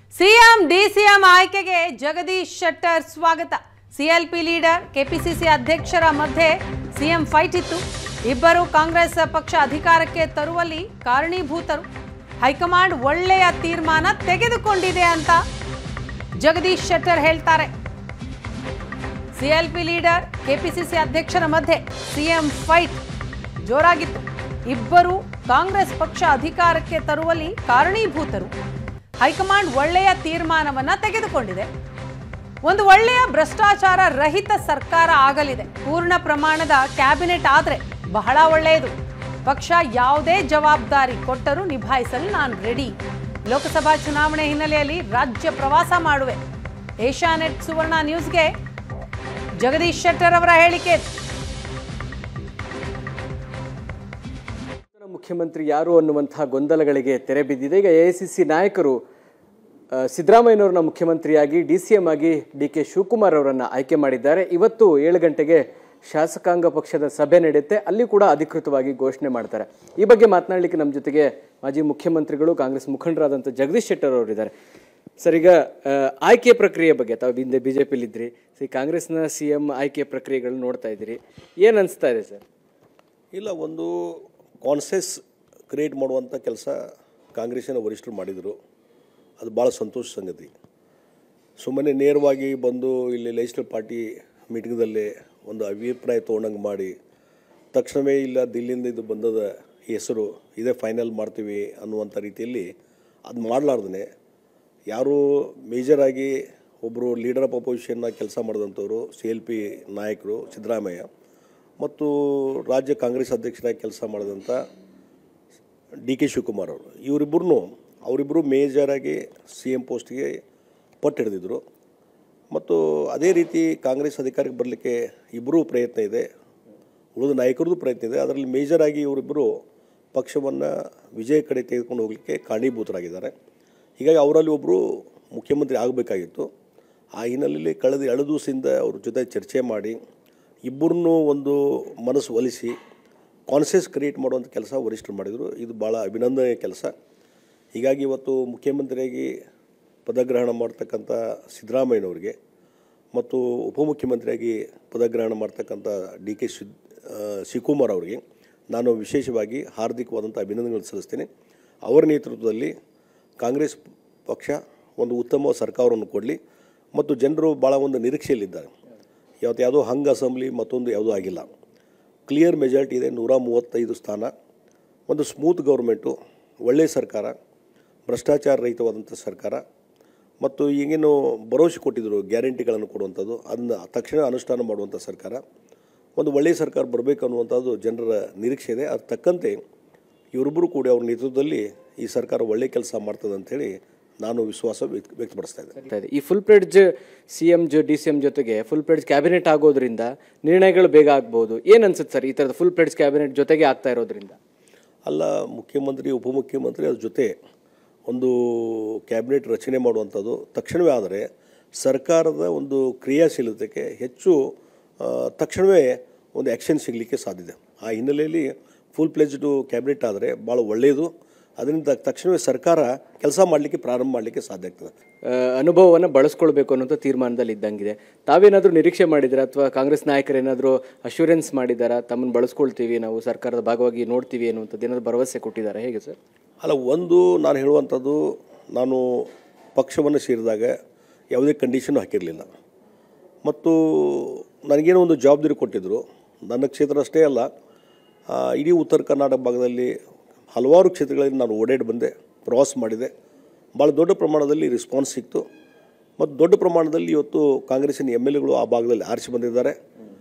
CM DCM ಆಯ್ಕೆಗೆ ಜಗದೀಶ್ ಶೆಟ್ಟರ್ ಸ್ವಾಗತ CLP leader KPCC ಅಧ್ಯಕ್ಷರ ಮಧ್ಯೆ ಸಿಎಂ ಫೈಟ್ ಇತ್ತು ಇಬ್ಬರು ಕಾಂಗ್ರೆಸ್ ಪಕ್ಷ ಅಧಿಕಾರಕ್ಕೆ ತರುವಲ್ಲಿ ಕಾರಣೀಭೂತರು ಹೈಕಮಾಂಡ್ ಒಳ್ಳೆಯ ತೀರ್ಮಾನ ತೆಗೆದುಕೊಂಡಿದೆ ಅಂತ ಜಗದೀಶ್ ಶೆಟ್ಟರ್ ಹೇಳ್ತಾರೆ ಸಿಎಲ್ಪಿ ಲೀಡರ್ ಕೆಪಿಸಿಸಿ ಅಧ್ಯಕ್ಷರ ಮಧ್ಯೆ ಸಿಎಂ ಫೈಟ್ ಜೋರಾಗಿತ್ತು ಇಬ್ಬರು ಕಾಂಗ್ರೆಸ್ ಪಕ್ಷ ಅಧಿಕಾರಕ್ಕೆ ತರುವಲ್ಲಿ ಕಾರಣೀಭೂತರು ಹೈಕಮಾಂಡ್ ಒಳ್ಳೆಯ ತೀರ್ಮಾನವನ್ನ ತೆಗೆದುಕೊಂಡಿದೆ ಒಂದು ಒಳ್ಳೆಯ ಭ್ರಷ್ಟಾಚಾರ ರಹಿತ ಸರ್ಕಾರ ಆಗಲಿದೆ ಪೂರ್ಣ ಪ್ರಮಾಣದ ಕ್ಯಾಬಿನೆಟ್ ಆದ್ರೆ ಬಹಳ ಒಳ್ಳೆಯದು ಪಕ್ಷ ಯಾವುದೇ ಜವಾಬ್ದಾರಿ ಕೊಟ್ಟರೂ ನಿಭಾಯಿಸಲು ನಾನು ರೆಡಿ ಲೋಕಸಭಾ ಚುನಾವಣೆ ಹಿನ್ನೆಲೆಯಲ್ಲಿ ರಾಜ್ಯ ಪ್ರವಾಸ ಮಾಡುವೆ ಏಷ್ಯಾನೆಟ್ ಸುವರ್ಣ ನ್ಯೂಸ್ಗೆ ಜಗದೀಶ್ ಶೆಟ್ಟರ್ ಅವರ ಹೇಳಿಕೆ ನೂತನ ಮುಖ್ಯಮಂತ್ರಿ ಯಾರು ಅನ್ನುವಂತಹ ಗೊಂದಲಗಳಿಗೆ ತೆರೆ ಬಿದ್ದಿದೆ ಈಗ ಎ ನಾಯಕರು ಆ, ಸಿದ್ದರಾಮಯ್ಯನವ್ರನ್ನ ಮುಖ್ಯಮಂತ್ರಿಯಾಗಿ ಡಿ ಸಿ ಎಂ ಆಗಿ ಡಿ ಕೆ ಶಿವಕುಮಾರ್ ಅವರನ್ನ ಆಯ್ಕೆ ಮಾಡಿದ್ದಾರೆ ಇವತ್ತು ಏಳು ಗಂಟೆಗೆ ಶಾಸಕಾಂಗ ಪಕ್ಷದ ಸಭೆ ನಡೆಯುತ್ತೆ ಅಲ್ಲಿ ಕೂಡ ಅಧಿಕೃತವಾಗಿ ಘೋಷಣೆ ಮಾಡ್ತಾರೆ ಈ ಬಗ್ಗೆ ಮಾತನಾಡಲಿಕ್ಕೆ ನಮ್ಮ ಜೊತೆಗೆ ಮಾಜಿ ಮುಖ್ಯಮಂತ್ರಿಗಳು ಕಾಂಗ್ರೆಸ್ ಮುಖಂಡರಾದಂಥ ಜಗದೀಶ್ ಶೆಟ್ಟರ್ ಅವರಿದ್ದಾರೆ ಸರ್ ಈಗ ಆ, ಆಯ್ಕೆ ಪ್ರಕ್ರಿಯೆ ಬಗ್ಗೆ ತಾವು ಹಿಂದೆ ಬಿ ಜೆ ಪಿಲಿದ್ರಿ ಈ ಕಾಂಗ್ರೆಸ್ನ ಸಿ ಎಂ ಆಯ್ಕೆ ಪ್ರಕ್ರಿಯೆಗಳನ್ನ ನೋಡ್ತಾ ಇದ್ದೀರಿ ಏನು ಅನಿಸ್ತಾ ಇದೆ ಸರ್ ಇಲ್ಲ ಒಂದು ಕಾನ್ಸೆಸ್ ಕ್ರಿಯೇಟ್ ಮಾಡುವಂಥ ಕೆಲಸ ಕಾಂಗ್ರೆಸ್ಸಿನ ವರಿಷ್ಠರು ಮಾಡಿದರು ಅದು ಭಾಳ ಸಂತೋಷ ಸಂಗತಿ ಸುಮ್ಮನೆ ನೇರವಾಗಿ ಬಂದು ಇಲ್ಲಿ ಲೆಜಿಸ್ಲೇಟಿವ್ ಪಾರ್ಟಿ ಮೀಟಿಂಗ್ದಲ್ಲಿ ಒಂದು ಅಭಿಪ್ರಾಯ ತೊಗೊಂಡಂಗೆ ಮಾಡಿ ತಕ್ಷಣವೇ ಇಲ್ಲ ದಿಲ್ಲಿಂದ ಇದು ಬಂದದ ಈ ಹೆಸರು ಇದೇ ಫೈನಲ್ ಮಾಡ್ತೀವಿ ಅನ್ನುವಂಥ ರೀತಿಯಲ್ಲಿ ಅದು ಮಾಡಲಾರ್ದೇ ಯಾರು ಮೇಜರಾಗಿ ಒಬ್ಬರು ಲೀಡರ್ ಆಫ್ ಅಪೋಸಿಷನ್ನ ಕೆಲಸ ಮಾಡಿದಂಥವ್ರು ಸಿ ಎಲ್ ಪಿ ನಾಯಕರು ಸಿದ್ದರಾಮಯ್ಯ ಮತ್ತು ರಾಜ್ಯ ಕಾಂಗ್ರೆಸ್ ಅಧ್ಯಕ್ಷರಾಗಿ ಕೆಲಸ ಮಾಡಿದಂಥ ಡಿ ಕೆ ಶಿವಕುಮಾರ್ ಅವರು ಇವರಿಬ್ಬರೂ ಅವರಿಬ್ಬರು ಮೇಜರಾಗಿ ಸಿ ಎಮ್ ಪೋಸ್ಟ್ಗೆ ಪಟ್ಟು ಹಿಡಿದಿದ್ರು ಮತ್ತು ಅದೇ ರೀತಿ ಕಾಂಗ್ರೆಸ್ ಅಧಿಕಾರಕ್ಕೆ ಬರಲಿಕ್ಕೆ ಇಬ್ಬರೂ ಪ್ರಯತ್ನ ಇದೆ ಉಳಿದ ನಾಯಕರದ್ದು ಪ್ರಯತ್ನ ಇದೆ ಅದರಲ್ಲಿ ಮೇಜರಾಗಿ ಇವರಿಬ್ಬರು ಪಕ್ಷವನ್ನು ವಿಜಯ ಕಡೆ ತೆಗೆದುಕೊಂಡು ಹೋಗಲಿಕ್ಕೆ ಕಾರಣೀಭೂತರಾಗಿದ್ದಾರೆ ಹೀಗಾಗಿ ಅವರಲ್ಲಿ ಒಬ್ಬರು ಮುಖ್ಯಮಂತ್ರಿ ಆಗಬೇಕಾಗಿತ್ತು ಆ ಹಿನ್ನೆಲೆಯಲ್ಲಿ ಕಳೆದ ಎರಡು ದಿವಸದಿಂದ ಅವ್ರ ಜೊತೆ ಚರ್ಚೆ ಮಾಡಿ ಇಬ್ಬರನ್ನೂ ಒಂದು ಮನಸ್ಸು ಒಲಿಸಿ ಕಾನ್ಸಿಯಸ್ ಕ್ರಿಯೇಟ್ ಮಾಡುವಂಥ ಕೆಲಸ ವರಿಷ್ಠರು ಮಾಡಿದರು ಇದು ಭಾಳ ಅಭಿನಂದನೆಯ ಕೆಲಸ ಹೀಗಾಗಿ ಇವತ್ತು ಮುಖ್ಯಮಂತ್ರಿಯಾಗಿ ಪದಗ್ರಹಣ ಮಾಡ್ತಕ್ಕಂಥ ಸಿದ್ದರಾಮಯ್ಯನವರಿಗೆ ಮತ್ತು ಉಪಮುಖ್ಯಮಂತ್ರಿಯಾಗಿ ಪದಗ್ರಹಣ ಮಾಡ್ತಕ್ಕಂಥ ಡಿ ಕೆ ಶಿ ಶಿವಕುಮಾರ್ ಅವರಿಗೆ ನಾನು ವಿಶೇಷವಾಗಿ ಹಾರ್ದಿಕವಾದಂಥ ಅಭಿನಂದನೆಗಳನ್ನು ಸಲ್ಲಿಸ್ತೇನೆ ಅವರ ನೇತೃತ್ವದಲ್ಲಿ ಕಾಂಗ್ರೆಸ್ ಪಕ್ಷ ಒಂದು ಉತ್ತಮ ಸರ್ಕಾರವನ್ನು ಕೊಡಲಿ ಮತ್ತು ಜನರು ಭಾಳ ಒಂದು ನಿರೀಕ್ಷೆಯಲ್ಲಿದ್ದಾರೆ ಇವತ್ತು ಯಾವುದೋ ಹಂಗ್ ಅಸೆಂಬ್ಲಿ ಮತ್ತೊಂದು ಯಾವುದೂ ಆಗಿಲ್ಲ ಕ್ಲಿಯರ್ ಮೆಜಾರಿಟಿ ಇದೆ ನೂರ ಮೂವತ್ತೈದು ಸ್ಥಾನ ಒಂದು ಸ್ಮೂತ್ ಗೌರ್ಮೆಂಟು ಒಳ್ಳೆಯ ಸರ್ಕಾರ ಭ್ರಷ್ಟಾಚಾರ ರಹಿತವಾದಂಥ ಸರ್ಕಾರ ಮತ್ತು ಈಗೇನು ಭರವಸೆ ಕೊಟ್ಟಿದ್ದರು ಗ್ಯಾರಂಟಿಗಳನ್ನು ಕೊಡುವಂಥದ್ದು ಅದನ್ನು ತಕ್ಷಣ ಅನುಷ್ಠಾನ ಮಾಡುವಂಥ ಸರ್ಕಾರ ಒಂದು ಒಳ್ಳೆಯ ಸರ್ಕಾರ ಬರಬೇಕು ಅನ್ನುವಂಥದ್ದು ಜನರ ನಿರೀಕ್ಷೆ ಇದೆ ಅದು ತಕ್ಕಂತೆ ಇವರಿಬ್ಬರು ಕೂಡ ಅವ್ರ ನೇತೃತ್ವದಲ್ಲಿ ಈ ಸರ್ಕಾರ ಒಳ್ಳೆಯ ಕೆಲಸ ಮಾಡ್ತದೆ ಅಂಥೇಳಿ ನಾನು ವಿಶ್ವಾಸ ವ್ಯಕ್ತ ವ್ಯಕ್ತಪಡಿಸ್ತಾ ಇದ್ದೇನೆ ಆಗ್ತಾ ಇದೆ ಈ ಫುಲ್ ಪ್ಲೇಡ್ಜ್ ಸಿ ಎಂ ಜೊ ಡಿ ಸಿ ಎಂ ಜೊತೆಗೆ ಫುಲ್ ಪ್ಲೇಡ್ಜ್ ಕ್ಯಾಬಿನೆಟ್ ಆಗೋದ್ರಿಂದ ನಿರ್ಣಯಗಳು ಬೇಗ ಆಗ್ಬೋದು ಏನು ಅನ್ಸುತ್ತೆ ಸರ್ ಈ ಥರದ ಫುಲ್ ಪ್ಲೇಡ್ಜ್ ಕ್ಯಾಬಿನೆಟ್ ಜೊತೆಗೆ ಆಗ್ತಾ ಇರೋದ್ರಿಂದ ಅಲ್ಲ ಮುಖ್ಯಮಂತ್ರಿ ಉಪಮುಖ್ಯಮಂತ್ರಿ ಅದ್ರ ಜೊತೆ ಒಂದು ಕ್ಯಾಬಿನೆಟ್ ರಚನೆ ಮಾಡುವಂಥದ್ದು ತಕ್ಷಣವೇ ಆದರೆ ಸರ್ಕಾರದ ಒಂದು ಕ್ರಿಯಾಶೀಲತೆಗೆ ಹೆಚ್ಚು ಆ, ತಕ್ಷಣವೇ ಒಂದು ಆ್ಯಕ್ಷನ್ ಸಿಗಲಿಕ್ಕೆ ಸಾಧ್ಯತೆ ಆ ಹಿನ್ನೆಲೆಯಲ್ಲಿ ಫುಲ್ ಪ್ಲೇಜ್ಡು ಕ್ಯಾಬಿನೆಟ್ ಆದರೆ ಭಾಳ ಒಳ್ಳೆಯದು ಅದರಿಂದ ತಕ್ಷಣವೇ ಸರ್ಕಾರ ಕೆಲಸ ಮಾಡಲಿಕ್ಕೆ ಪ್ರಾರಂಭ ಮಾಡಲಿಕ್ಕೆ ಸಾಧ್ಯ ಆಗ್ತದೆ ಅನುಭವವನ್ನು ಬಳಸ್ಕೊಳ್ಬೇಕು ಅನ್ನೋಂಥ ತೀರ್ಮಾನದಲ್ಲಿ ಇದ್ದಂಗಿದೆ ತಾವೇನಾದರೂ ನಿರೀಕ್ಷೆ ಮಾಡಿದ್ದೀರಾ ಅಥವಾ ಕಾಂಗ್ರೆಸ್ ನಾಯಕರು ಏನಾದರೂ ಅಶ್ಯೂರೆನ್ಸ್ ಮಾಡಿದ್ದಾರಾ ತಮ್ಮನ್ನು ಬಳಸ್ಕೊಳ್ತೀವಿ ನಾವು ಸರ್ಕಾರದ ಭಾಗವಾಗಿ ನೋಡ್ತೀವಿ ಅನ್ನುವಂಥದ್ದು ಏನಾದರೂ ಭರವಸೆ ಕೊಟ್ಟಿದ್ದಾರೆ ಹೇಗೆ ಸರ್ ಅಲ್ಲ ಒಂದು ನಾನು ಹೇಳುವಂಥದ್ದು ನಾನು ಪಕ್ಷವನ್ನು ಸೇರಿದಾಗ ಯಾವುದೇ ಕಂಡೀಷನ್ ಹಾಕಿರಲಿಲ್ಲ ಮತ್ತು ನನಗೇನೋ ಒಂದು ಜವಾಬ್ದಾರಿ ಕೊಟ್ಟಿದ್ದರು ನನ್ನ ಕ್ಷೇತ್ರ ಅಷ್ಟೇ ಅಲ್ಲ ಆ, ಇಡೀ ಉತ್ತರ ಕರ್ನಾಟಕ ಭಾಗದಲ್ಲಿ ಹಲವಾರು ಕ್ಷೇತ್ರಗಳಲ್ಲಿ ನಾನು ಓಡಾಡಿ ಬಂದೆ ಪ್ರವಾಸ ಮಾಡಿದೆ ಭಾಳ ದೊಡ್ಡ ಪ್ರಮಾಣದಲ್ಲಿ ರೆಸ್ಪಾನ್ಸ್ ಸಿಕ್ತು ಮತ್ತು ದೊಡ್ಡ ಪ್ರಮಾಣದಲ್ಲಿ ಇವತ್ತು ಕಾಂಗ್ರೆಸ್ಸಿನ ಎಮ್ ಎಲ್ ಎಗಳು ಆ ಭಾಗದಲ್ಲಿ ಆರಿಸಿ ಬಂದಿದ್ದಾರೆ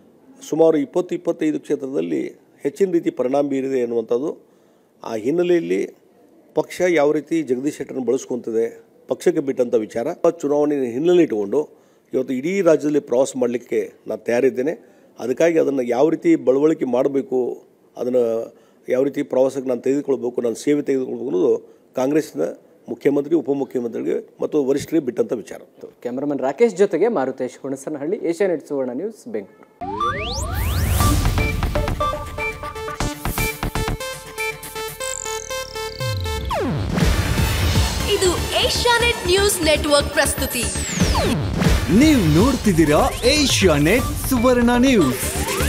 ಸುಮಾರು ಇಪ್ಪತ್ತು ಇಪ್ಪತ್ತೈದು ಕ್ಷೇತ್ರದಲ್ಲಿ ಹೆಚ್ಚಿನ ರೀತಿ ಪರಿಣಾಮ ಬೀರಿದೆ ಎನ್ನುವಂಥದ್ದು ಆ ಹಿನ್ನೆಲೆಯಲ್ಲಿ ಪಕ್ಷ ಯಾವ ರೀತಿ ಜಗದೀಶ್ ಶೆಟ್ಟರನ್ನು ಬಳಸ್ಕೊತಿದೆ ಪಕ್ಷಕ್ಕೆ ಬಿಟ್ಟಂಥ ವಿಚಾರ ಆ ಚುನಾವಣೆ ಹಿನ್ನೆಲೆ ಇಟ್ಟುಕೊಂಡು ಇವತ್ತು ಇಡೀ ರಾಜ್ಯದಲ್ಲಿ ಪ್ರವಾಸ ಮಾಡಲಿಕ್ಕೆ ನಾನು ತಯಾರಿದ್ದೇನೆ ಅದಕ್ಕಾಗಿ ಅದನ್ನು ಯಾವ ರೀತಿ ಬಳವಳಿಕೆ ಮಾಡಬೇಕು ಅದನ್ನು ಯಾವ ರೀತಿ ಪ್ರವಾಸಕ್ಕೆ ನಾನು ತೆಗೆದುಕೊಳ್ಬೇಕು ನಾನು ಸೇವೆ ತೆಗೆದುಕೊಳ್ಬೇಕು ಅನ್ನೋದು ಕಾಂಗ್ರೆಸ್ನ ಮುಖ್ಯಮಂತ್ರಿ ಉಪಮುಖ್ಯಮಂತ್ರಿಗೆ ಮತ್ತು ವರಿಷ್ಠರಿಗೆ ಬಿಟ್ಟಂಥ ವಿಚಾರ ಕ್ಯಾಮರಾಮನ್ ರಾಕೇಶ್ ಜೊತೆಗೆ ಮಾರುತೇಶ್ ಹುಣಸನಹಳ್ಳಿ ಏಷ್ಯಾನೆಟ್ ಸುವರ್ಣ ನ್ಯೂಸ್ ಬೆಂಗಳೂರು ಇದು ಏಷ್ಯಾನೆಟ್ ನ್ಯೂಸ್ ನ್ಯೂಸ್ ನೆಟ್ವರ್ಕ್ ಪ್ರಸ್ತುತಿ ನೀವು ನೋಡ್ತಿದ್ದೀರಾ ಏಷ್ಯಾ ನೆಟ್ ಸುವರ್ಣ ನ್ಯೂಸ್